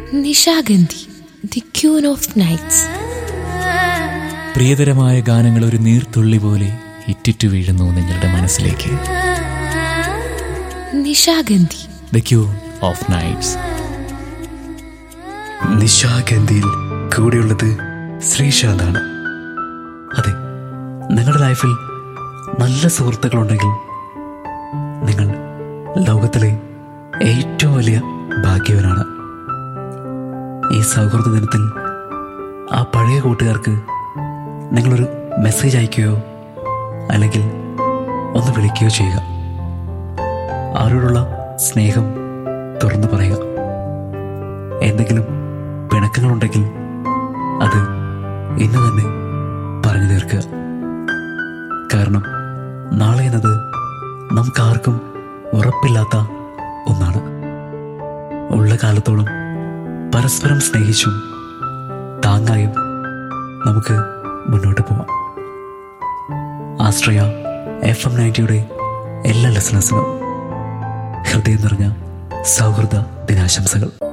Nishagandhi the queen of nights പ്രിയതരമായ ഗാനങ്ങൾ ഒരു നീർത്തുള്ളി പോലെ ഇറ്റിറ്റു വീഴുന്നു നിങ്ങളുടെ മനസ്സിലേക്ക് Nishagandhi the queen of nights നിശാഗന്ധിയിൽ കൂടെയുള്ളത് ശ്രീശാന്താണ് അതെ നിങ്ങളുടെ ലൈഫിൽ നല്ല സുഹൃത്തുക്കളുണ്ടെങ്കിൽ നിങ്ങൾ ലോകത്തിലെ ഏറ്റവും വലിയ ഭാഗ്യവനാണ് ഈ സൗഹൃദ ദിനത്തിൽ ആ പഴയ കൂട്ടുകാർക്ക് നിങ്ങളൊരു മെസ്സേജ് അയക്കുകയോ അല്ലെങ്കിൽ ഒന്ന് വിളിക്കുകയോ ചെയ്യുക അവരോടുള്ള സ്നേഹം തുറന്നു പറയുക എന്തെങ്കിലും പിണക്കങ്ങളുണ്ടെങ്കിൽ അത് ഇന്ന് തന്നെ പറഞ്ഞു തീർക്കുക കാരണം നാളെ എന്നത് നമുക്കാർക്കും ഉറപ്പില്ലാത്ത ഒന്നാണ് ഉള്ള കാലത്തോളം പരസ്പരം സ്നേഹിച്ചും താങ്ങായും നമുക്ക് മുന്നോട്ട് പോവാം ആശ്രയ എഫ് എം നയൻറ്റിയുടെ എല്ലാ ലെസണേഴ്സിനും ഹൃദയം നിറഞ്ഞ സൗഹൃദ ദിനാശംസകൾ